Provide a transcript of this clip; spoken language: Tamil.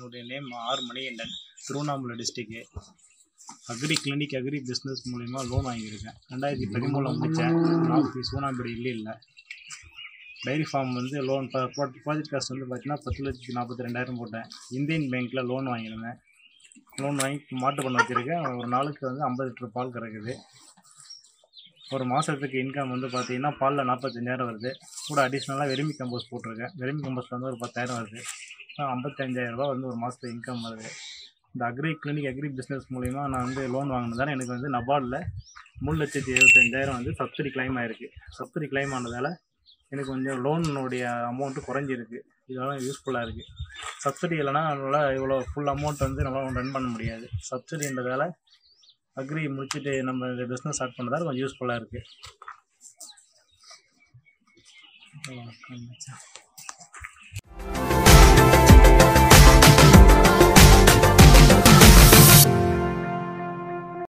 என்னுடைய நேம் ஆர் மணிகண்டன் திருவண்ணாமலை டிஸ்ட்ரிக்கு அக்ரி கிளினிக் அக்ரி பிஸ்னஸ் மூலிமா லோன் வாங்கியிருக்கேன் ரெண்டாயிரத்தி பதிமூணில் முடித்தேன் நாற்பத்தி சூனாம்படி இல்லை இல்லை டைரி ஃபார்ம் வந்து லோன் ப்ராஜெக்ட் காஸ்ட் வந்து பார்த்தீங்கன்னா பத்து லட்சத்தி நாற்பத்தி ரெண்டாயிரம் போட்டேன் இந்தியன் பேங்க்கில் லோன் வாங்கியிருந்தேன் லோன் வாங்கி மாட்டு பண்ண வச்சுருக்கேன் ஒரு நாளுக்கு வந்து ஐம்பது லிட்டர் பால் கறக்குது ஒரு மாதத்துக்கு இன்கம் வந்து பார்த்தீங்கன்னா பாலில் நாற்பத்தஞ்சாயிரம் வருது கூட அடிஷ்னலாக வெறுமி கம்போஸ் போட்டிருக்கேன் வெறுமி கம்போஸ்ட் வந்து ஒரு பத்தாயிரம் வருது ஐம்பத்தஞ்சாயிரம் ரூபா வந்து ஒரு மாதத்துக்கு இன்கம் வருது இந்த அக்ரி கிளினிக் அக்ரி பிஸ்னஸ் மூலிமா நான் வந்து லோன் வாங்கினதால எனக்கு வந்து நபார்டில் மூணு லட்சத்தி எழுபத்தஞ்சாயிரம் வந்து சப்சிடி கிளைம் ஆயிருக்கு சப்சிடி கிளைம் ஆனதால் எனக்கு கொஞ்சம் லோனுடைய அமௌண்ட்டு குறைஞ்சிருக்கு இதெல்லாம் யூஸ்ஃபுல்லாக இருக்குது சப்சிடி இல்லைன்னா நம்மளால் இவ்வளோ ஃபுல் அமௌண்ட் வந்து நம்மளால் ரன் பண்ண முடியாது சப்சிடின்றதால அக்ரி முடிச்சுட்டு நம்ம இந்த பிஸ்னஸ் ஸ்டார்ட் பண்ணதால கொஞ்சம் யூஸ்ஃபுல்லாக இருக்குது